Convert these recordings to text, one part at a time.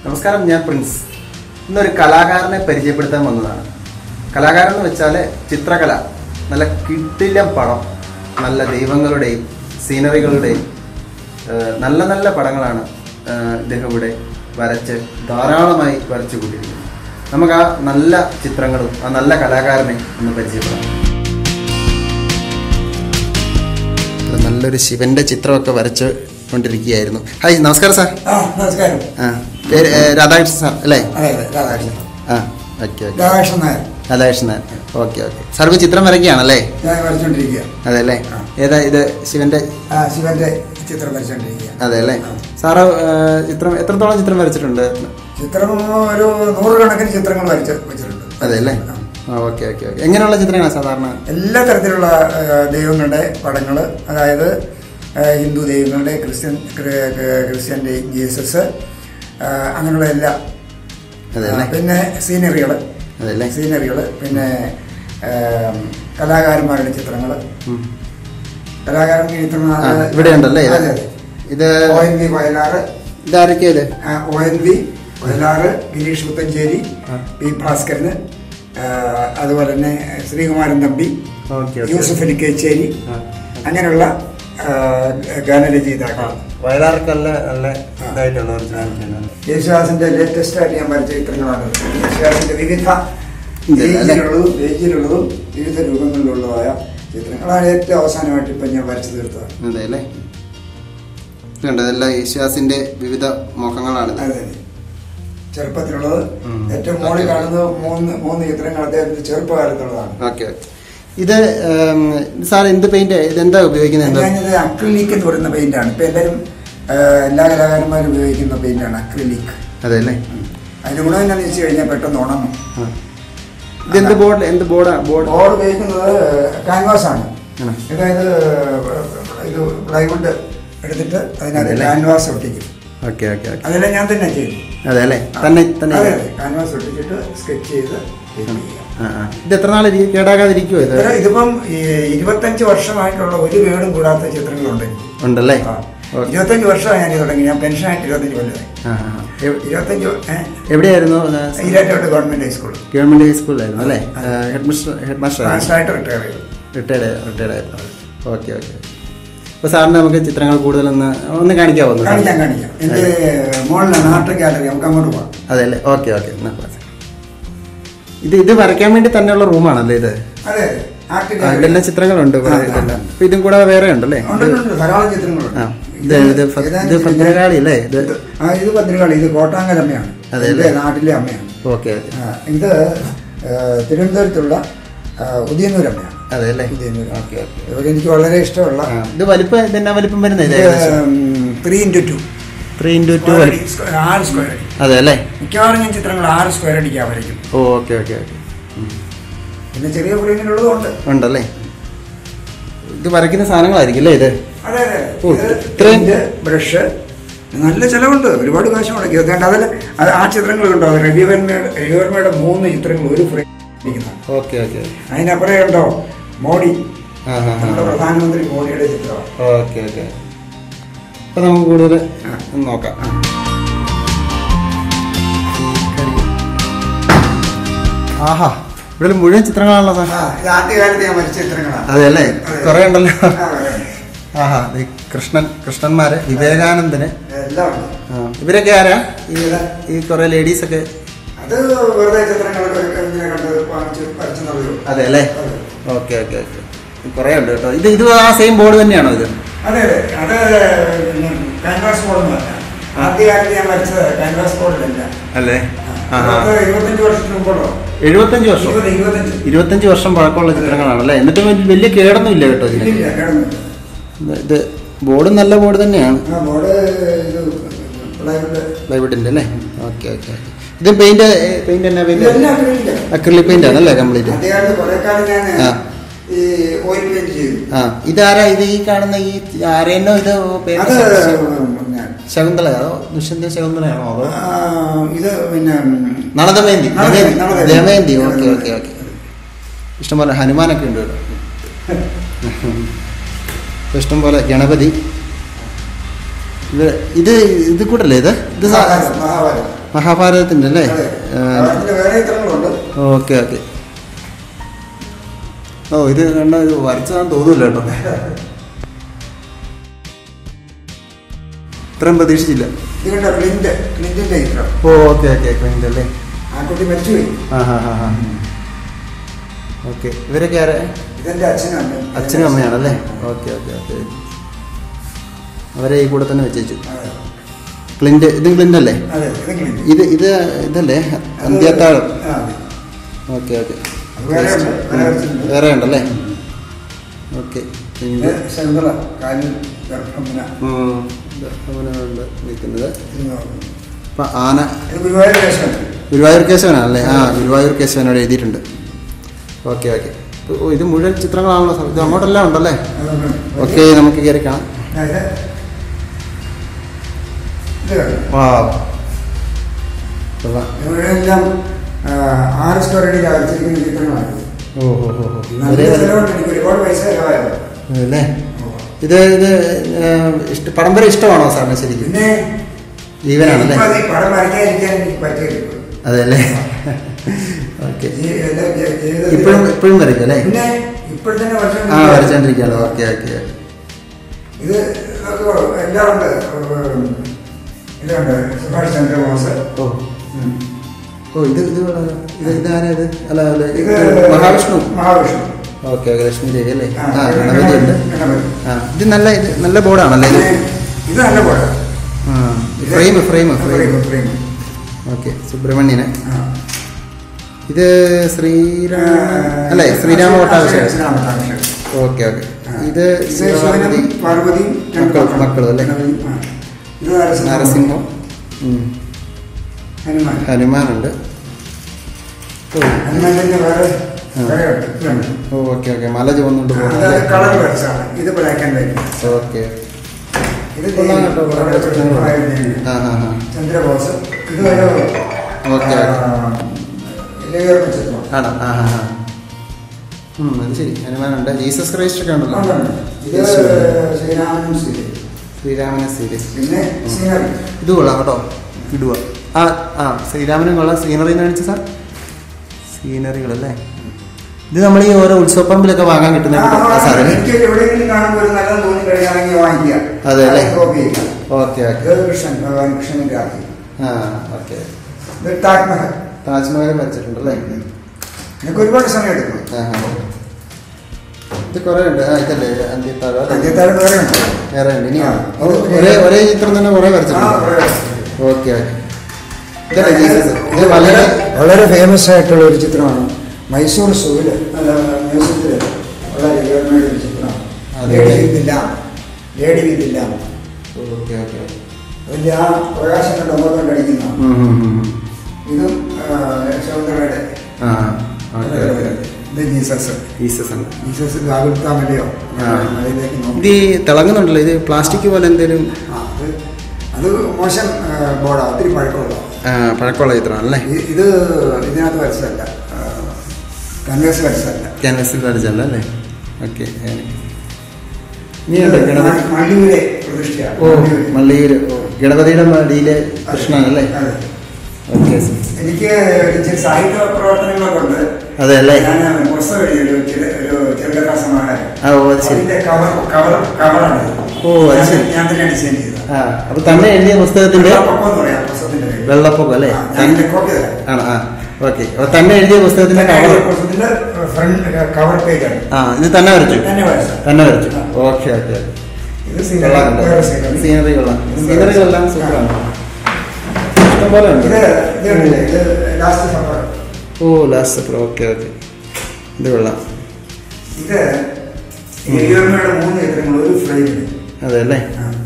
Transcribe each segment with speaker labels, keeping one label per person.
Speaker 1: നമസ്കാരം ഞാൻ പ്രിൻസ് ഇന്നൊരു കലാകാരനെ പരിചയപ്പെടുത്താൻ വന്നതാണ് കലാകാരൻ എന്ന് വെച്ചാൽ ചിത്രകല നല്ല കിട്ടില്ല പടം നല്ല ദൈവങ്ങളുടെയും സീനറികളുടെയും ഏഹ്, നല്ല നല്ല പടങ്ങളാണ് ഏഹ്, ഇദ്ദേഹം ഇവിടെ വരച്ച് ധാരാളമായി വരച്ചു കൂട്ടിയിരിക്കുന്നത് നമുക്ക് ആ നല്ല ചിത്രങ്ങളും ആ നല്ല കലാകാരനെ ഒന്ന് പരിചയപ്പെടാം ഇവിടെ നല്ലൊരു ശിവന്റെ ചിത്രമൊക്കെ വരച്ച് കൊണ്ടിരിക്കുകയായിരുന്നു ഹായ് നമസ്കാരം സാർ
Speaker 2: ആ നമസ്കാരം
Speaker 1: ആ പേര് ഏ, രാധാകൃഷ്ണൻ സാർ അല്ലേ
Speaker 2: അതെ അതെ രാധാകൃഷ്ണൻ
Speaker 1: ആ okay okay
Speaker 2: Radhakrishnan Nair
Speaker 1: Radhakrishnan okay okay sir ഇപ്പോൾ ചിത്രം വരയ്ക്കുകയാണല്ലേ
Speaker 2: ഞാൻ വരച്ചുകൊണ്ടിരിക്കുക
Speaker 1: അതെ അല്ലേ
Speaker 2: ആ.
Speaker 1: ഏതാ ഇത് ശിവന്റെ
Speaker 2: ആ ശിവന്റെ ചിത്രം വരച്ചുകൊണ്ടിരിക്കുക
Speaker 1: അതെ അല്ലേ സാറ് ഏ, ചിത്രം എത്രത്തോളം ചിത്രം വരച്ചിട്ടുണ്ട്
Speaker 2: ചിത്രം ഒരു നൂറുകണക്കിന് ചിത്രങ്ങൾ വരച്ച് വെച്ചിട്ടുണ്ട്
Speaker 1: അതെ അല്ലേ
Speaker 2: ആ.
Speaker 1: ആ ഓക്കെ ഓക്കെ ഓക്കെ എങ്ങനെയുള്ള ചിത്രങ്ങളാണ് സാധാരണ
Speaker 2: എല്ലാ തരത്തിലുള്ള ആ, ദൈവങ്ങളുടെ പടങ്ങൾ അതായത് ആ, ഹിന്ദു ദൈവങ്ങളുടെ ക്രിസ്ത്യൻ ക്രി- ക്രി- ക്രിസ്ത്യൻ്റെ ജീസസ് ആ, അങ്ങനെയുള്ള എല്ലാ
Speaker 1: അതെ
Speaker 2: ആ,
Speaker 1: അല്ലേ
Speaker 2: പിന്നെ സീനറികൾ
Speaker 1: അതെ അല്ലേ
Speaker 2: സീനറികൾ പിന്നെ ആ, കലാകാരന്മാരുടെ ചിത്രങ്ങൾ
Speaker 1: ഉം.
Speaker 2: കലാകാരന്റെ ചിത്രങ്ങൾ
Speaker 1: ആ, ഇവിടെ ഉണ്ടല്ലേ ഇത്?
Speaker 2: അതെ അതെ
Speaker 1: ഇത്
Speaker 2: ഒ എൻ വി വയലാറ്
Speaker 1: ഇതാരൊക്കെയാ ഇത്
Speaker 2: O N V Vayalar Gireesh Puthenchery
Speaker 1: ആ.
Speaker 2: പി ഭാസ്കരന് ആ, അതുപോലെ തന്നെ ശ്രീകുമാരൻ തമ്പി
Speaker 1: ഓക്കെ ഓക്കെ
Speaker 2: യൂസഫ് അലി കേച്ചേരി
Speaker 1: ആ.
Speaker 2: അങ്ങനെയുള്ള ആ, ഗാനരചയിതാക്കൾ
Speaker 1: വയലാർക്ക് നല്ല നല്ല ഇതായിട്ടുള്ള ഒറിജിനാലിറ്റി
Speaker 2: യേശുദാസിന്റെ ലേറ്റസ്റ്റ് ആയിട്ട് ഞാൻ വരച്ച ചിത്രങ്ങളാണ് യേശുദാസിന്റെ വിവിധ
Speaker 1: ഇതല്ലേ?
Speaker 2: ഏജിലുള്ളതും ഏജിലുള്ളതും വിവിധ രൂപങ്ങളിലുള്ളതായ ചിത്രങ്ങളാണ് ഏറ്റവും അവസാനമായിട്ട് ഇപ്പം ഞാൻ വരച്ചു തീർത്തത്
Speaker 1: അതെ അല്ലേ ഇതുണ്ട് ഇതെല്ലാം യേശുദാസിന്റെ വിവിധ മുഖങ്ങളാണിത്
Speaker 2: അതെ ചെറുപ്പത്തിലുള്ളത്
Speaker 1: ഉം.
Speaker 2: ഏറ്റവും മുകളിൽ കാണുന്നത് മൂന്ന് മൂന്ന് ചിത്രങ്ങൾ അദ്ദേഹത്തിന്റെ ചെറുപ്പകാലത്തുള്ളതാണ്
Speaker 1: ഓക്കെ ഓക്കെ ഇത് ഉം, സാർ എന്ത് പെയിന്റ് ഇതെന്താ ഉപയോഗിക്കുന്നത് എന്താ
Speaker 2: ഞാനിത് അക്രിലിക് എന്ന് പറയുന്ന പെയിന്റാണ് ഇപ്പൊ എല്ലാവരും ആ, എല്ലാ കലാകാരന്മാരും ഉപയോഗിക്കുന്ന പെയിന്റാണ് അക്രിലിക്
Speaker 1: അതെ അല്ലേ
Speaker 2: അതിന്റെ ഗുണം എന്താണെന്ന് വെച്ച് കഴിഞ്ഞാൽ പെട്ടെന്ന് ഉണങ്ങും
Speaker 1: ആ. ഇതെന്ത് ബോർഡ് എന്ത് ബോർഡാ ബോർഡ്
Speaker 2: ബോർഡ് ഉപയോഗിക്കുന്നത് ക്യാൻവാസ് ആണ്
Speaker 1: ആണോ?
Speaker 2: അതായത് ഇത് പ്ലൈവുഡ് എടുത്തിട്ട് അതിനകത്ത്
Speaker 1: അതെല്ലേ?
Speaker 2: ക്യാൻവാസ് ഒട്ടിക്കും
Speaker 1: ഓക്കെ ഓക്കെ ഓക്കെ
Speaker 2: അതെല്ലാം ഞാൻ തന്നെ ചെയ്തു
Speaker 1: അതെ അല്ലേ തന്നെ തന്നെ
Speaker 2: അതെ അതെ ക്യാൻവാസ് ഒട്ടിച്ചിട്ട് സ്കെച്ച് ചെയ്ത് paint ചെയ്യാം
Speaker 1: ആ ആ ഇത് എത്ര നാൾ കേടാകാതിരിക്കുമോ ഇത്
Speaker 2: ഇത് ഇതിപ്പം ഈ ഇരുപത്തഞ്ച് വർഷമായിട്ടുള്ള ഒരു വീടും കൂടാത്ത ചിത്രങ്ങളുണ്ട് എനിക്ക്.
Speaker 1: ഉണ്ടല്ലേ
Speaker 2: ആ.
Speaker 1: ഓക്കെ.
Speaker 2: ഇരുപത്തഞ്ച് വർഷമായി ഞാൻ ഇത് തുടങ്ങി ഞാൻ പെൻഷനായിട്ട് ഇരുപത്തഞ്ച് കൊല്ലമായി
Speaker 1: ആ ആ ആ. എവ്-
Speaker 2: ഇരുപത്തഞ്ച് ഏഹ്
Speaker 1: എവിടെയായിരുന്നു
Speaker 2: ഈരാറ്റോട്ട് ഗവൺമെന്റ് ഹൈസ്കൂൾ
Speaker 1: ഗവൺമെന്റ് ഹൈസ്കൂളിലായിരുന്നു അല്ലേ head master head master
Speaker 2: മാസ്റ്ററായിട്ട് retire ചെയ്തു
Speaker 1: റിട്ടയർഡ് റിട്ടയർഡ് ആയിരുന്നു ഓക്കെ ഓക്കെ അപ്പോൾ സാറിന് നമുക്ക് ചിത്രങ്ങൾ കൂടുതലൊന്ന് ഒന്ന് കാണിക്കാമോ ഒന്ന് സാർ?
Speaker 2: കാണിക്കാം കാണിക്കാം എന്റെ മോളിലാണ് ആർട്ട് ഗാലറി നമുക്ക് അങ്ങോട്ട് പോകാം
Speaker 1: അതെ അല്ലേ ഓക്കെ ഓക്കെ എന്നാ പോവാം. ഇത് ഇത് വരയ്ക്കാൻ വേണ്ടി തന്നെയുള്ള റൂമാണല്ലേ ഇത്
Speaker 2: അതെ അതെ ആർട്ട്
Speaker 1: ആ,
Speaker 2: ഗാലറി
Speaker 1: ഇതെല്ലാം ചിത്രങ്ങളുണ്ട് കുറേ
Speaker 2: ആ, ആ.
Speaker 1: ഇതെല്ലാം അപ്പൊ ഇതും കൂടെ വേറെ ഉണ്ടല്ലേ
Speaker 2: ഉണ്ട്, ഉണ്ട്, ഉണ്ട്. ധാരാളം ചിത്രങ്ങളുണ്ട്
Speaker 1: ആ. ഇത് ഇത് ഭ-
Speaker 2: ഏതാനും
Speaker 1: ഇത് ഭദ്രകാളി അല്ലേ? ഇത്?
Speaker 2: ഇത് ആ ഇത് ഭദ്രകാളി ഇത് കോട്ടാങ്കൽ അമ്മയാണ്
Speaker 1: അതെ
Speaker 2: എന്റെ
Speaker 1: അല്ലേ?
Speaker 2: നാട്ടിലെ അമ്മയാണ്
Speaker 1: ഓക്കെ ഓക്കെ
Speaker 2: ആ, ഇത് ആ, തിരുവനന്തപുരത്തുള്ള ആ, ഉദയന്നൂർ അമ്മയാണ്
Speaker 1: അതെ അല്ലേ
Speaker 2: ഉദയന്നൂർ
Speaker 1: ഓക്കെ ഓക്കെ
Speaker 2: ഇവർ എനിക്ക് വളരെ ഇഷ്ടമുള്ള
Speaker 1: ആ, ഇത് വലിപ്പം ഇതെന്നാ വലിപ്പം വരുന്നത് ഇത്
Speaker 2: ഇത്
Speaker 1: ഏകദേശം
Speaker 2: three into two
Speaker 1: three into two വലിപ്പം
Speaker 2: ആറ് സ്ക്വയർ അടി
Speaker 1: അതെ അല്ലേ
Speaker 2: മിക്കവാറും ഞാൻ ചിത്രങ്ങൾ ആറ് സ്ക്വയർ അടിക്കാൻ വരയ്ക്കും
Speaker 1: ഓ ഓക്കെ ഓക്കെ ഓക്കെ
Speaker 2: പിന്നെ ചെറിയ ഫ്രെയിമിലുള്ളതുകൊണ്ട്
Speaker 1: ഉണ്ടല്ലേ ഇത് വരയ്ക്കുന്ന സാധനങ്ങളായിരിക്കും അല്ലേ ഇത്
Speaker 2: അതെ അതെ
Speaker 1: ഓ,
Speaker 2: ഇത്
Speaker 1: ഇത്രയും-
Speaker 2: പെയിന്റ്, ബ്രഷ് നല്ല ചിലവുണ്ട് ഒരുപാട് കാശ് മുടക്കി അതുകൊണ്ട് അതിൽ അത് ആ ചിത്രങ്ങൾ ഉണ്ടോ രവിവർമ്മയുടെ രവിവർമ്മയുടെ മൂന്ന് ചിത്രങ്ങൾ ഒരു ഫ്രെയിം ഇരിക്കുന്നതാണ്
Speaker 1: ഓക്കെ ഓക്കെ
Speaker 2: അതിനപ്പുറം ഉണ്ടോ മോഡി
Speaker 1: ആ ആ
Speaker 2: നമ്മുടെ
Speaker 1: ആ
Speaker 2: പ്രധാനമന്ത്രി മോഡിയുടെ ചിത്രമാണ്
Speaker 1: ഓക്കെ ഓക്കെ അപ്പൊ നമുക്ക് കൂടുതൽ ഒന്ന് നോക്കാം ആഹാ ഇവിടെ മുഴുവൻ ചിത്രങ്ങളാണല്ലോ സാർ
Speaker 2: ആ, ഇത് ആദ്യകാലത്ത് ഞാൻ വരച്ച ചിത്രങ്ങളാണ്
Speaker 1: അതെ അല്ലേ
Speaker 2: അതെ.
Speaker 1: കുറെ ഉണ്ടല്ലോ
Speaker 2: ആ, അതെ.
Speaker 1: ആഹാ ഈ കൃഷ്ണൻ കൃഷ്ണന്മാര് വിവേകാനന്ദന്
Speaker 2: എല്ലാം ഉണ്ട്
Speaker 1: ആ, ഇവരൊക്കെ ആരാ ഈ ഈ കുറെ ലേഡീസ് ഒക്കെ
Speaker 2: അത് വെറുതെ ചിത്രങ്ങളൊക്കെ ഇങ്ങനെ കണ്ട് വാങ്ങിച്ച് വരച്ചെന്നുള്ളൂ
Speaker 1: അതെ അല്ലേ ഓക്കെ ഓക്കെ ഓക്കെ കുറെ ഉണ്ട് കേട്ടോ ഇത് ഇത് ആ സെയിം ബോർഡ് തന്നെയാണോ ഇത്
Speaker 2: അതെ അതെ അത് ക്യാൻവാസ് ബോർഡൊന്നുമല്ല ആദ്യകാലത്ത് ഞാൻ വരച്ചത് ക്യാൻവാസ് ബോർഡിലല്ല
Speaker 1: അല്ലേ
Speaker 2: ആ, അത് ഇരുപത്തഞ്ച് വർഷത്തിന് മുമ്പുള്ളോ
Speaker 1: എഴുപത്തഞ്ച് വർഷം
Speaker 2: ഇരുപത് ഇരുപത്തഞ്ച്
Speaker 1: ഇരുപത്തഞ്ച് വർഷം പഴക്കമുള്ള ചിത്രങ്ങളാണല്ലേ എന്നിട്ടും വലിയ- വലിയ കേടൊന്നും ഇല്ല കേട്ടോ ഇതിന്
Speaker 2: ഇല്ലില്ല, കിടന്നില്ല.
Speaker 1: ഇത്- ഇത് ബോർഡ് നല്ല ബോർഡ് തന്നെയാണ്
Speaker 2: ആ ബോർഡ് ഇത് പ്ലൈവുഡ്
Speaker 1: പ്ലൈവുഡിന്റെ അല്ലേ ഓക്കെ ഓക്കെ ഇത് പെയിന്റ് പെയിന്റ് എന്നാ
Speaker 2: ഇതെല്ലാം
Speaker 1: പെയിന്റ്
Speaker 2: acrylic ആ.
Speaker 1: അക്രിലിക് പെയിന്റ് ആണല്ലേ കംപ്ലീറ്റ്
Speaker 2: ആദ്യകാലത്ത് കുറെ കാലം ഞാൻ
Speaker 1: ആ.
Speaker 2: ഈ ഓയിൽ പെയിന്റ് ചെയ്തു
Speaker 1: ആ ഇതാരാ ഇത് ഈ കാണുന്ന ഈ ആരേനോ ഇത് പേര്
Speaker 2: അത്
Speaker 1: ശ-
Speaker 2: പിന്നെ
Speaker 1: ശകുന്തള അതോ ദുഷ്യന്ത ശകുന്തളയാണോ അതോ
Speaker 2: ആ, ഇത് പിന്നെ
Speaker 1: Naladamayanti
Speaker 2: Naladamayanti, Naladamayanti.
Speaker 1: Damayanti okay okay okay ഇഷ്ടംപോലെ ഹനുമാനൊക്കെ ഉണ്ട് ഇവിടെ ഇപ്പൊ ഇഷ്ടംപോലെ ഗണപതി ഇത് ഇത് ഇത് കൂടല്ലേ ഇത് ഇത് സാ-
Speaker 2: മഹാഭാരതം മഹാഭാരതം
Speaker 1: മഹാഭാരതത്തിൻ്റെ അല്ലേ
Speaker 2: അതെ. അതിന്റെ വേറെ ചിത്രങ്ങളുണ്ട്
Speaker 1: ഓക്കെ ഓക്കെ ഓ ഇത് കണ്ട ഇത് വരച്ചതാന്ന് തോന്നില്ല കേട്ടോ ഇത്രയും പ്രതീക്ഷിച്ചില്ല
Speaker 2: ഇത് കണ്ട ക്ലിന്റ് ക്ലിന്റിന്റെ ചിത്രം
Speaker 1: ഓ ഓക്കെ ഓക്കെ ക്ലൈൻ്റ് അല്ലേ
Speaker 2: ആ കുട്ടി മരിച്ചുപോയി
Speaker 1: ആ ഹാ ഹാ ഹാ ഓക്കെ ഇവരൊക്കെ ആരാ
Speaker 2: ഇതെന്റെ അച്ഛനും അമ്മയും
Speaker 1: അച്ഛനും അമ്മയാണല്ലേ ഓക്കെ ഓക്കെ ഓക്കെ അവരെ ഈ കൂടെ തന്നെ വെച്ചേച്ചു
Speaker 2: അതെ.
Speaker 1: ക്ലിൻ്റ് ഇത് ക്ലിൻ്റ് അല്ലേ
Speaker 2: അതെ ഇത് ക്ലിന്റ്
Speaker 1: ഇത് ഇത് ഇതല്ലേ അന്ത്യത്താഴം
Speaker 2: ആ,
Speaker 1: ഓക്കെ ഓക്കെ
Speaker 2: അത് വേറെ ഉണ്ട്. വേറെ വെച്ചിട്ടുണ്ട്.
Speaker 1: വേറെ ഉണ്ടല്ലേ ഓക്കെ
Speaker 2: ഇത് ശകുന്തള കാലിൽ ഗർഭമുന
Speaker 1: ഉണ്ട് നിൽക്കുന്നത്
Speaker 2: തിരിഞ്ഞു നോക്കുന്നു.
Speaker 1: അപ്പം ആന
Speaker 2: ഇത് ഗുരുവായൂർ ദേശം
Speaker 1: ഗുരുവായൂർ കേശവനല്ലേ ആ ഗുരുവായൂർ കേശവനോട് എഴുതിയിട്ടുണ്ട് ഓക്കെ ഓക്കെ ഓ ഇത് മുഴുവൻ ചിത്രങ്ങളാണല്ലോ സാർ. ഇത് അങ്ങോട്ടെല്ലാം ഉണ്ടല്ലേ ഓക്കെ നമുക്ക് കയറി കാണാം
Speaker 2: ഇത് ഇത് കണ്ടോ?
Speaker 1: വാ കൊള്ളാം
Speaker 2: ഇവിടെയെല്ലാം ആ, ആറ് സ്റ്റോറിയിൽ വരച്ചിരിക്കുന്ന ചിത്രങ്ങളാണ്
Speaker 1: ഓ ഹോ ഹോ ഹോ
Speaker 2: നല്ല
Speaker 1: ഒരേ
Speaker 2: ചിലവുണ്ട് എനിക്ക് ഒരുപാട് പൈസ ചിലവായത്
Speaker 1: അല്ലേ ഇത് ഇത് ഏഹ്, ഇഷ്ട പടംബര ഇഷ്ടമാണോ സാറിന് ശരിക്കും
Speaker 2: പിന്നെ
Speaker 1: ജീവനാണല്ലേ
Speaker 2: ഇപ്പൊ അത് ഈ പടം വരയ്ക്കാതിരിക്കാൻ എനിക്ക് പറ്റിയില്ല
Speaker 1: അതെ അല്ലേ ഓക്കെ
Speaker 2: ജീ- എല്ലാ ജ- ജീവിതത്തില്
Speaker 1: ഇപ്പോഴും ഇപ്പോഴും വരയ്ക്കും അല്ലേ
Speaker 2: പിന്നെ ഇപ്പോൾ തന്നെ വർഷം
Speaker 1: ആ വരച്ചോണ്ടിരിക്കുകയാണ് ഓക്കെ ഓക്കെ
Speaker 2: ഇത് നമുക്ക് എല്ലാം ഉണ്ട് ഉം, ഇതുണ്ട് സുഭാഷ് ചന്ദ്രബോസ്
Speaker 1: ഓ
Speaker 2: ഉം.
Speaker 1: ഓ ഇത് ഇത് കൊള്ളാലോ. ഇത് ഇതാരാ ഇത് അല്ല അല്ല
Speaker 2: ഇത്
Speaker 1: ഇത് മഹാവിഷ്ണു
Speaker 2: മഹാവിഷ്ണു
Speaker 1: ഓക്കെ ഓക്കെ ലക്ഷ്മി ദേവി അല്ലേ
Speaker 2: ആ,
Speaker 1: ആ
Speaker 2: ഇത്
Speaker 1: ഗണപതി ഉണ്ട്
Speaker 2: ഗണപതി.
Speaker 1: ആ ഇത് നല്ല ഇത് നല്ല ബോർഡാണല്ലേ ഇത്
Speaker 2: ഇത് നല്ല പോലെ
Speaker 1: ആ frame frame frame
Speaker 2: frame
Speaker 1: okay Subramanian
Speaker 2: ആ.
Speaker 1: ഇത് ശ്രീരാമ അല്ലേ ശ്രീരാമ കൊട്ടാഭിഷേകം
Speaker 2: ശ്രീരാമപട്ടാഭിഷേകം.
Speaker 1: ഓക്കെ ഓക്കെ ഇത്
Speaker 2: ഇത് ശിവനും പാർവതിയും രണ്ട്
Speaker 1: മക്കൾ- മക്കളും അല്ലേ?
Speaker 2: ആ. ഇത് നരസിംഹം
Speaker 1: നരസിംഹം ഉം.
Speaker 2: ഹനുമാൻ
Speaker 1: ഹനുമാനുണ്ട് ഓ
Speaker 2: ഹനുമാന്റെ വേറെ
Speaker 1: ആ.
Speaker 2: വേറെ ഉണ്ട്. ഇതുണ്ട്.
Speaker 1: ഓ ഓക്കെ ഓക്കെ മല ചുവന്നുകൊണ്ട്
Speaker 2: അത്
Speaker 1: പോകുന്നത്
Speaker 2: കളർ വരച്ചാണ് ഇത് ബ്ലാക്ക് ആൻഡ് വൈറ്റ്
Speaker 1: ഓക്കെ
Speaker 2: ഇത്
Speaker 1: കൊള്ളാം കേട്ടോ, കൊള്ളാം കേട്ടോ.
Speaker 2: ആയിരത്തി
Speaker 1: ആ ആ ആ
Speaker 2: ചന്ദ്രബോസ് ഇത് ഒരു
Speaker 1: ഓക്കെ
Speaker 2: ലേയർ ചിത്രം
Speaker 1: ആണോ ആ ആ ആ ഉം, അത് ശരി ഹനുമാനുണ്ട് ജീസസ് ക്രൈസ്റ്റ് ഒക്കെ ഉണ്ടല്ലോ
Speaker 2: ഇത് ശ്രീരാമനും സീത
Speaker 1: ശ്രീരാമനെ സീരീസ്
Speaker 2: പിന്നെ സീനറി
Speaker 1: ഇത് കൊള്ളാം കേട്ടോ ഇടുക ആ ആ ശ്രീരാമനും കൊള്ളാം സീനറി എന്ന് കാണിച്ച സാർ സീനറികളല്ലേ ഇത് നമ്മൾ ഈ ഓരോ ഉത്സവപ്പറമ്പിലൊക്കെ വാങ്ങാൻ കിട്ടുന്ന ആ സാധനം
Speaker 2: എനിക്ക് എവിടെയെങ്കിലും കാണുമ്പോൾ ഒരു നല്ലത് തോന്നി കഴിയുകയാണെങ്കിൽ വാങ്ങിക്കുക
Speaker 1: അതെ അല്ലേ?
Speaker 2: കോപ്പി ചെയ്യുക
Speaker 1: ഓക്കെ ഓക്കെ
Speaker 2: ഇത് കൃഷ്ണൻ ഭഗവാൻ കൃഷ്ണന്റെ ആക്കി
Speaker 1: ആ ഓക്കെ
Speaker 2: ഇത് താജ്മഹൽ
Speaker 1: താജ്മഹൽ വരച്ചിട്ടുണ്ടല്ലേ
Speaker 2: എനിക്ക് ഒരുപാട് സമയം എടുക്കും
Speaker 1: ആ ആ. ഇത് കുറേ ഉണ്ട് ആ ഇതല്ലേ അന്ത്യത്താഴം അല്ലേ?
Speaker 2: അന്ത്യത്താഴം വേറെ ഉണ്ട്
Speaker 1: വേറെ ഉണ്ട് ഇനിയാ
Speaker 2: ആ.
Speaker 1: ഓ, ഒരേ ഒരേ ചിത്രം തന്നെ കുറേ
Speaker 2: ആ,
Speaker 1: വരച്ചിട്ടുണ്ട്
Speaker 2: കുറേ.
Speaker 1: ഓക്കെ ഓക്കെ ഇതല്ലേ ജീസസ് ഇത് വളരെ
Speaker 2: വളരെ ഫേമസ് ആയിട്ടുള്ള ഒരു ചിത്രമാണ് മൈസൂർ സൂവില് മ്യൂസിയത്തില് ഉള്ള രവിവർമ്മയുടെ ഒരു ചിത്രമാണ്
Speaker 1: അതെ.
Speaker 2: ലേഡി വിത്തില്ല ലേഡി വിത്തില്ല
Speaker 1: ഓക്കെ ഓക്കെ
Speaker 2: അതിന്റെ ആ പ്രകാശം കണ്ട് ഒമ്പതുകൊണ്ട് അടിക്കുന്ന
Speaker 1: ഉം, ഉം, ഉം, ഉം.
Speaker 2: ഇതും ശൗന്ദര്യയുടെ
Speaker 1: ആ ഓക്കെ ഓക്കെ
Speaker 2: ഇത് ജീസസ്
Speaker 1: ജീസസ് ഉണ്ട്
Speaker 2: ജീസസ് ഗാഗുൽത്താമല്ലയോ
Speaker 1: ആ.
Speaker 2: അതിലേക്ക്
Speaker 1: ഇത്
Speaker 2: നോക്കി
Speaker 1: ഈ തിളങ്ങുന്നുണ്ടല്ലോ ഇത് പ്ലാസ്റ്റിക് പോലെ എന്തേലും
Speaker 2: ആ, അത് അത് മോശം ബോർഡാണ് ഒത്തിരി പഴക്കമുള്ള
Speaker 1: ആ, പഴക്കമുള്ള ചിത്രമാണല്ലേ
Speaker 2: ഇത് ഇതിനകത്ത് വരച്ചതല്ല കൺവേഴ്സ് വരച്ചതല്ല
Speaker 1: ക്യാൻവസിൽ വരച്ചല്ല അല്ലേ ഓക്കെ ഇനിയുണ്ട് ഗണപതി
Speaker 2: മള്ളിയൂരെ പ്രതിഷ്ഠയാണ്
Speaker 1: ഓ
Speaker 2: മള്ളിയൂര്.
Speaker 1: മള്ളിയൂര് ഓ, ഗണപതിയുടെ മടിയിലെ കൃഷ്ണനല്ലേ
Speaker 2: അതെ.
Speaker 1: ഓക്കെ
Speaker 2: എനിക്ക് ഇച്ചിരി സാഹിത്യ പ്രവർത്തനങ്ങളൊക്കെ ഉണ്ട്
Speaker 1: അതെ അല്ലേ
Speaker 2: ഞാൻ പുസ്തകം എഴുതി ഒരു ചില- ഒരു ചെറുകഥാ സമാഹാരം
Speaker 1: ആ ഓ അത് ശരി
Speaker 2: അതിന്റെ കവർ കവർ കവറാണ് ഇത്.
Speaker 1: ഓ, അത്
Speaker 2: ഞാൻ-
Speaker 1: ശരി.
Speaker 2: ഞാൻ തന്നെ ഡിസൈൻ ചെയ്തത്
Speaker 1: ആ അപ്പൊ തന്നെ എഴുതിയ പുസ്തകത്തിന്റെ
Speaker 2: വെള്ളപ്പൊക്കം എന്ന് പറയാം പുസ്തകത്തിന്റെ പേര്.
Speaker 1: വെള്ളപ്പൊക്കം അല്ലേ
Speaker 2: ആ, ഞാൻ ഇതിന്റെ കോപ്പി തരാം
Speaker 1: ആണ് ആ ഓക്കെ അപ്പൊ തന്നെ എഴുതിയ പുസ്തകത്തിന്റെ
Speaker 2: തന്നെ
Speaker 1: കവർ
Speaker 2: ഈ പുസ്തകത്തിന്റെ ഫ്രണ്ട് കവർ പേജാണ്
Speaker 1: ആ ഇത് തന്നെ വരച്ചു
Speaker 2: തന്നെ വരച്ചത്
Speaker 1: തന്നെ വരച്ചു ഓക്കെ ഓക്കെ
Speaker 2: ഇത് സീനറി
Speaker 1: കൊള്ളാം
Speaker 2: വേറെ സീനറി.
Speaker 1: സീനറി കൊള്ളാം
Speaker 2: ഇത്
Speaker 1: സീനറികളെല്ലാം
Speaker 2: ആ.
Speaker 1: സൂപ്പറാണ് ഇഷ്ടംപോലെ ഉണ്ട്
Speaker 2: ഇത് ഇത് കണ്ടില്ലേ? ഇത് ലാസ്റ്റ് സഫർ
Speaker 1: ഓ ലാസ്റ്റ് സപ്പർ ഓക്കെ ഓക്കെ ഇത് കൊള്ളാം
Speaker 2: ഇത് രവിവർമ്മയുടെ മൂന്ന് ചിത്രങ്ങൾ ഒരു ഫ്രെയിമിൽ
Speaker 1: അതെ അല്ലേ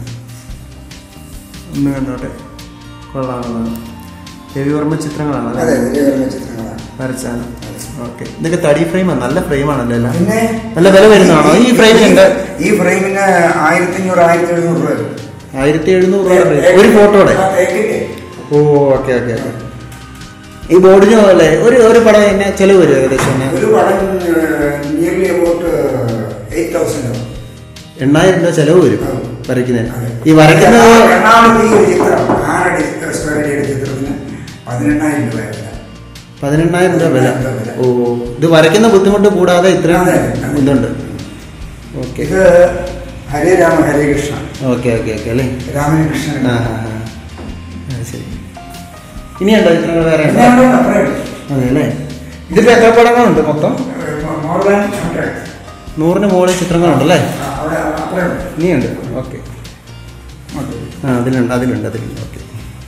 Speaker 1: ഒന്ന് കണ്ടോട്ടെ കൊള്ളാം കൊള്ളാം രവിവർമ്മ ചിത്രങ്ങളാണ്
Speaker 2: അതെ
Speaker 1: അല്ലേ
Speaker 2: രവിവർമ്മ ചിത്രങ്ങളാണ്
Speaker 1: വരച്ചാണ് ഓക്കെ ഇതൊക്കെ തടി ഫ്രെയിമാണ് നല്ല ഫ്രെയിമാണല്ലോ എല്ലാം
Speaker 2: പിന്നെ
Speaker 1: നല്ല വില വരുന്നതാണോ ഈ ഫ്രെയിമിനുണ്ട്
Speaker 2: ഈ ഫ്രെയിമിന് ആയിരത്തി അഞ്ഞൂറ് ആയിരത്തി എഴുന്നൂറ് രൂപ വരും.
Speaker 1: ആയിരത്തി എഴുന്നൂറ് രൂപ frame. ഒരു ഫോട്ടോയുടെ
Speaker 2: ആ, തേക്കിന്റെ.
Speaker 1: ഓ ഓക്കെ ഓക്കെ ഓക്കെ ഈ ബോർഡിനും അല്ലേ ഒരു ഒരു പടം എന്നെ ചെലവ് വരും ഏകദേശം എന്നെ
Speaker 2: ഒരു പടം നിയർലി അബൌട്ട് എയ്റ്റ് തൗസൻഡ്
Speaker 1: എണ്ണായിരം രൂപ ചെലവ് വരും വരയ്ക്കുന്നതിന് ഈ
Speaker 2: വരയ്ക്കുന്നത്
Speaker 1: വരയ്ക്കുന്നത്
Speaker 2: എറണാകുളത്ത് ഈ ഒരു ചിത്രം ആറടി സ്ക്വയർ അടിയുടെ ചിത്രത്തിന് പതിനെണ്ണായിരം രൂപ വില
Speaker 1: പതിനെണ്ണായിരം രൂപ വില
Speaker 2: പതിനെണ്ണായിരം രൂപ വില.
Speaker 1: ഓ ഇത് വരയ്ക്കുന്ന ബുദ്ധിമുട്ട് കൂടാതെ ഇത്രയും
Speaker 2: അതെ, അതെ.
Speaker 1: ഇതുണ്ട് ഓക്കെ
Speaker 2: ഇത് Hare Rama Hare Krishna
Speaker 1: okay okay okay അല്ലേ
Speaker 2: രാമന് കൃഷ്ണൻ
Speaker 1: ആ ഹാ ഹാ അത് ശരി ഇനിയുണ്ടോ ചിത്രങ്ങൾ വേറെ ഉണ്ടോ അതെ അല്ലേ ഇതിപ്പോ എത്ര പടങ്ങളുണ്ട് മൊത്തം
Speaker 2: മോർ ദാൻ ഹൺഡ്രഡ്
Speaker 1: നൂറിന് മുകളിൽ ചിത്രങ്ങളുണ്ടല്ലേ
Speaker 2: അവിടെ അത്രയും
Speaker 1: ഇനിയുണ്ട് ഓക്കെ ആ അതിലുണ്ട് അതിലുണ്ട് അതിലുണ്ട് ഓക്കെ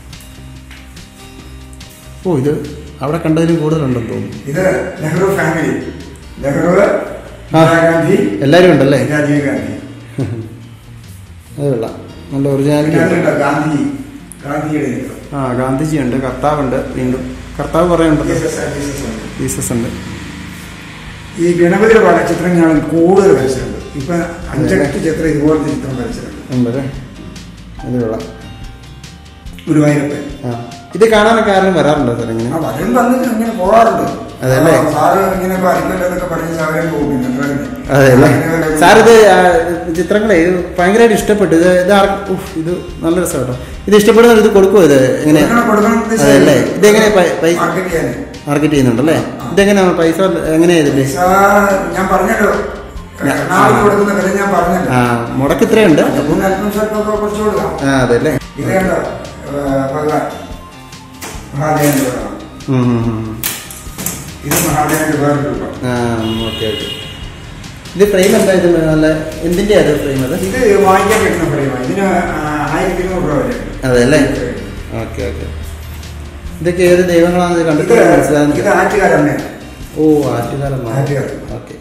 Speaker 1: ഓ ഇത് അവിടെ കണ്ടതിലും കൂടുതലുണ്ടെന്ന് തോന്നുന്നു
Speaker 2: ഇത് നെഹ്റു ഫാമിലി നെഹ്റു
Speaker 1: ആ.
Speaker 2: ഇന്ദിരാഗാന്ധി
Speaker 1: എല്ലാവരും ഉണ്ടല്ലേ
Speaker 2: രാജീവ് ഗാന്ധി
Speaker 1: അത് കൊള്ളാം നല്ല ഒറിജിനാലിറ്റി
Speaker 2: പിന്നെ
Speaker 1: ഉണ്ട്
Speaker 2: അതുണ്ട് ഗാന്ധി ഗാന്ധിയുടെ ചിത്രം.
Speaker 1: ആ ഗാന്ധിജി ഉണ്ട് കർത്താവുണ്ട് വീണ്ടും കർത്താവ് കുറേ ഉണ്ടല്ലോ
Speaker 2: ജീസസ് ആ, ജീസസ് ഉണ്ട്.
Speaker 1: ജീസസ് ഉണ്ട്
Speaker 2: ഈ ഗണപതിയുടെ പല ചിത്രങ്ങൾ കൂടുതൽ വരച്ചിട്ടുണ്ട് ഇപ്പൊ അഞ്ചെട്ട് ചിത്രം ഇതുപോലത്തെ ചിത്രം വരച്ചിട്ടുണ്ട്
Speaker 1: ഉണ്ടല്ലേ അത് കൊള്ളാം
Speaker 2: ഗുരുവായൂരപ്പൻ
Speaker 1: ആ ഇത് കാണാനൊക്കെ ആരെങ്കിലും വരാറുണ്ടോ സാർ ഇങ്ങനെ
Speaker 2: ആ വരും വന്ന് ഇങ്ങനെ പോകാറുണ്ട്
Speaker 1: അതല്ലേ?
Speaker 2: ആ, സാറ് ഇങ്ങനെ വരയ്ക്കല്ലോ എന്നൊക്കെ പറഞ്ഞ് സാറേ പോകും
Speaker 1: അതെ അല്ലേ സാർ ഇത് ആ, ചിത്രങ്ങളെ ഇത് ഭയങ്കരമായിട്ട് ഇഷ്ടപ്പെട്ടു ഇത് ഇത് ആർ ഉഫ്, ഇത് നല്ല രസം കേട്ടോ ഇത് ഇഷ്ടപ്പെടുന്നവർ ഇത് കൊടുക്കുമോ ഇത് എങ്ങനെ അതെ അല്ലേ ഇതെങ്ങനെ പൈസ
Speaker 2: മാർക്കറ്റ് ചെയ്യാൻ
Speaker 1: മാർക്കറ്റ് ചെയ്യുന്നുണ്ടല്ലേ ഇതെങ്ങനെയാണ് പൈസ എങ്ങനെയാ ഇതിന്റെ
Speaker 2: പൈസ ഞാൻ പറഞ്ഞല്ലോ
Speaker 1: ഞാൻ-
Speaker 2: എറണാകുളത്ത് കൊടുക്കുന്ന വില ഞാൻ പറഞ്ഞല്ലോ
Speaker 1: ആ മുടക്ക് ഇത്രയുണ്ട്
Speaker 2: അപ്പം അല്പം സ്വല്പമൊക്കെ കുറച്ച് കൊടുക്കാം
Speaker 1: ആ അതെ അല്ലേ
Speaker 2: ഇത് കണ്ടോ ഏ, ഭഗവാൻ മഹാദേവന്റെ പടമാണ്.
Speaker 1: ഉം, ഉം, ഉം.
Speaker 2: ഇത് മഹാദേവന്റെ വേറെ രൂപം
Speaker 1: ആ ഓക്കെ ഓക്കെ ഇത് ഫ്രെയിം എന്താ ഇത് നല്ല എന്തിന്റെ അത് ഫ്രെയിം അത്
Speaker 2: ഇത് വാങ്ങിക്കാൻ കിട്ടുന്ന ഫ്രെയിമാണ് ഇതിന് ആയിരത്തി ഇരുന്നൂറ് രൂപ വരെ
Speaker 1: അതെ അല്ലേ ഓക്കെ ഓക്കെ ഇതൊക്കെ ഏത് ദൈവങ്ങളാണെന്ന്
Speaker 2: ഇത്
Speaker 1: കണ്ടിട്ട്
Speaker 2: ഇത്
Speaker 1: മനസ്സിലാകുന്നില്ല
Speaker 2: ആറ്റുകാരമ്മയാണ്
Speaker 1: ഓ ആറ്റുകാലം
Speaker 2: ആറ്റുകാലം.
Speaker 1: ഓക്കെ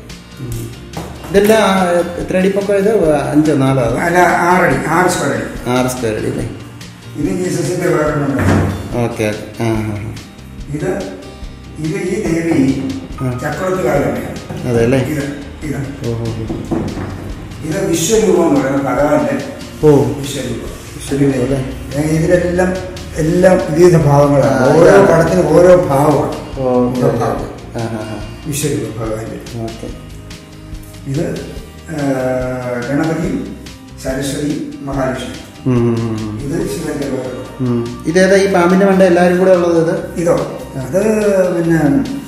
Speaker 1: ഇതെല്ലാം ആ, എത്ര അടി പൊക്കം ഇത് അഞ്ചോ നാലോ അതോ?
Speaker 2: അല്ല ആറടി ആറ് സ്ക്വയർ അടി
Speaker 1: ആറ് സ്ക്വയർ അടി അല്ലേ
Speaker 2: ഇത് ജീസസിന്റെ വേറെ ഒന്നുണ്ട്.
Speaker 1: ഓക്കെ ഓക്കെ ആ ആ ആ.
Speaker 2: ഇത് ഇത് ഈ ദേവി
Speaker 1: ആ.
Speaker 2: ചക്രത്തുകാരമ്മയാണ്
Speaker 1: അതെ അല്ലേ
Speaker 2: ഇത് ഇത്
Speaker 1: ഓ ഓ ഓ.
Speaker 2: ഇത് വിശ്വരൂപം എന്ന് പറയുന്ന ഭഗവാന്റെ
Speaker 1: ഓ
Speaker 2: വിശ്വരൂപം
Speaker 1: വിശ്വരൂപം അല്ലേ?
Speaker 2: ഏ, ഇതിലെല്ലാം എല്ലാം വിവിധ ഭാവങ്ങളാണ്
Speaker 1: ആ,
Speaker 2: ഓരോ
Speaker 1: ഇതാണ്.
Speaker 2: പടത്തിനും ഓരോ ഭാവമാണ്
Speaker 1: ഓക്കെ
Speaker 2: ഓരോ
Speaker 1: ഓക്കെ
Speaker 2: ഭാവം
Speaker 1: ആ ആ ആ
Speaker 2: വിശ്വരൂപം ഭഗവാന്റെ
Speaker 1: ഓക്കെ
Speaker 2: ഇത് ആ, ഗണപതി സരസ്വതി മഹാലക്ഷ്മി
Speaker 1: ഉം, ഉം, ഉം, ഉം.
Speaker 2: ഇത് ശിവന്റെ വേറെ
Speaker 1: ഉം. ഇതേതാ ഈ പാമ്പിന്റെ മണ്ട എല്ലാവരും കൂടെ ഉള്ളത് ഇത്
Speaker 2: ഇതോ അത് പിന്നെ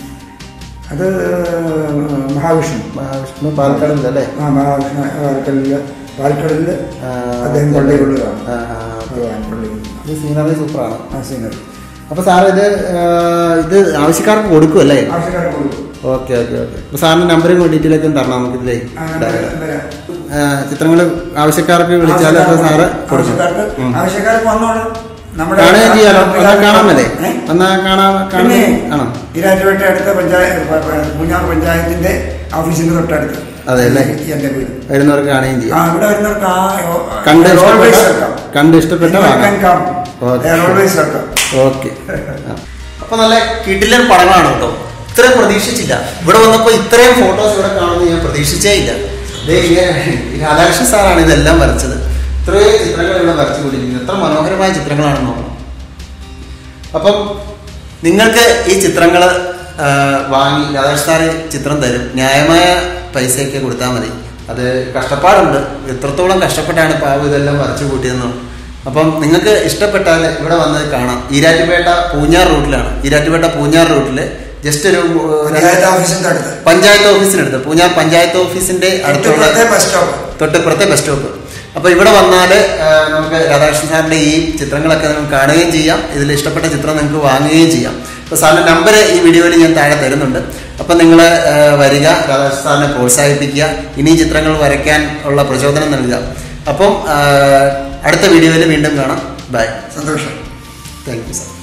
Speaker 2: അത് മഹാവിഷ്ണു
Speaker 1: മഹാവിഷ്ണു പാലക്കാടിന്റെ അല്ലേ
Speaker 2: ആ മഹാവിഷ്ണു പാലക്കടലില് പാലക്കടലില്
Speaker 1: ആ,
Speaker 2: അദ്ദേഹം
Speaker 1: ഓക്കെ.
Speaker 2: പള്ളിയുള്ളതാണ്
Speaker 1: ആ, ആ, ഓക്കെ.
Speaker 2: ഭഗവാൻ പള്ളി
Speaker 1: ഇത് സീനറി സൂപ്പറാണ്
Speaker 2: ആ സീനറി
Speaker 1: അപ്പൊ സാർ ഇത് ആ, ഇത് ആവശ്യക്കാർക്ക് കൊടുക്കും അല്ലേ
Speaker 2: ആവശ്യക്കാരെ കൊടുക്കും
Speaker 1: ഓക്കെ ഓക്കെ ഓക്കെ അപ്പൊ സാറിന്റെ നമ്പറും ഡീറ്റെയിലൊക്കെ തരണം നമുക്ക് ഇതിലേ
Speaker 2: ആ, നമ്പര്, നമ്പര്.
Speaker 1: ചിത്രങ്ങൾ ആവശ്യക്കാർക്ക് വിളിച്ചാൽ അപ്പൊ സാറ് കൊടുക്കും
Speaker 2: ആവശ്യക്കാർക്ക്
Speaker 1: ഉം.
Speaker 2: ആവശ്യക്കാർക്ക് വന്നോളൂ നമ്മുടെ
Speaker 1: കാണുകയും ചെയ്യാലോ എന്നാ കാണാൻ മതി
Speaker 2: ഏ?
Speaker 1: എന്നാ കാണാൻ
Speaker 2: പിന്നെ
Speaker 1: കാണാൻ ആണോ
Speaker 2: ഇരാറ്റുപേട്ട അടുത്ത പഞ്ചായത്ത് പൂഞ്ഞാർ പഞ്ചായത്തിന്റെ ഓഫീസിന്റെ തൊട്ടടുത്ത്
Speaker 1: അതെ അല്ലേ?
Speaker 2: എന്റെ വീട്
Speaker 1: വരുന്നവർക്ക് കാണുകയും
Speaker 2: ആ
Speaker 1: ചെയ്യാം
Speaker 2: ഇവിടെ വരുന്നവർക്ക് ആ
Speaker 1: കണ്ട്
Speaker 2: they are always
Speaker 1: ഇഷ്ടപ്പെട്ട
Speaker 2: welcome.
Speaker 1: കണ്ട് ഇഷ്ടപ്പെട്ട
Speaker 2: Anyone
Speaker 1: വാങ്ങാം
Speaker 2: can come.
Speaker 1: Okay.
Speaker 2: They are always welcome.
Speaker 1: Okay അപ്പൊ നല്ല കിടിലൻ പടങ്ങളാണ് കേട്ടോ ഇത്രയും പ്രതീക്ഷിച്ചില്ല ഇവിടെ വന്നപ്പോ ഇത്രയും ഫോട്ടോസ് ഇവിടെ കാണുന്നത് ഞാൻ പ്രതീക്ഷിച്ചേ ഇല്ല ദേ ഇങ്ങനെ രാധാകൃഷ്ണൻ സാറാണ് ഇതെല്ലാം വരച്ചത് ഇത്രയും ചിത്രങ്ങൾ ഇവിടെ വരച്ചു കൊണ്ടിരിക്കുന്നത് എത്ര മനോഹരമായ ചിത്രങ്ങളാണെന്ന് നോക്കണം അപ്പം നിങ്ങൾക്ക് ഈ ചിത്രങ്ങൾ വാങ്ങി രാധാകൃഷ്ണൻ സാറ് ചിത്രം തരും ന്യായമായ പൈസയൊക്കെ കൊടുത്താൽ മതി അത് കഷ്ടപ്പാടുണ്ട് എത്രത്തോളം കഷ്ടപ്പെട്ടാണ് പാവം ഇതെല്ലാം വരച്ചു കൂട്ടിയെന്നും അപ്പം നിങ്ങൾക്ക് ഇഷ്ടപ്പെട്ടാൽ ഇവിടെ വന്ന് കാണാം ഈരാറ്റുപേട്ട പൂഞ്ഞാർ റൂട്ടിലാണ് ഈരാറ്റുപേട്ട പൂഞ്ഞാർ റൂട്ടിൽ ജസ്റ്റ് ഒരു ഏഹ്,
Speaker 2: പഞ്ചായത്ത് ഓഫീസിന്റെ അടുത്ത്
Speaker 1: പഞ്ചായത്ത് ഓഫീസിനടുത്ത് പൂഞ്ഞാർ പഞ്ചായത്ത് ഓഫീസിന്റെ അടുത്തുള്ള
Speaker 2: അടുത്തുള്ള ബസ് സ്റ്റോപ്പ്
Speaker 1: തൊട്ടിപ്പുറത്തെ ബസ് സ്റ്റോപ്പ് അപ്പോൾ ഇവിടെ വന്നാൽ നമുക്ക് രാധാകൃഷ്ണൻ സാറിന്റെ ഈ ചിത്രങ്ങളൊക്കെ നമുക്ക് കാണുകയും ചെയ്യാം ഇതിൽ ഇഷ്ടപ്പെട്ട ചിത്രം നിങ്ങൾക്ക് വാങ്ങുകയും ചെയ്യാം അപ്പോൾ സാറിന്റെ നമ്പർ ഈ വീഡിയോയിൽ ഞാൻ താഴെ തരുന്നുണ്ട് അപ്പം നിങ്ങൾ വരിക രാധാകൃഷ്ണൻ സാറിനെ പ്രോത്സാഹിപ്പിക്കുക ഇനി ചിത്രങ്ങൾ വരയ്ക്കാൻ ഉള്ള പ്രചോദനം നൽകുക അപ്പം ആ, അടുത്ത വീഡിയോയിൽ വീണ്ടും കാണാം ബൈ
Speaker 2: സന്തോഷം
Speaker 1: താങ്ക് യു സാർ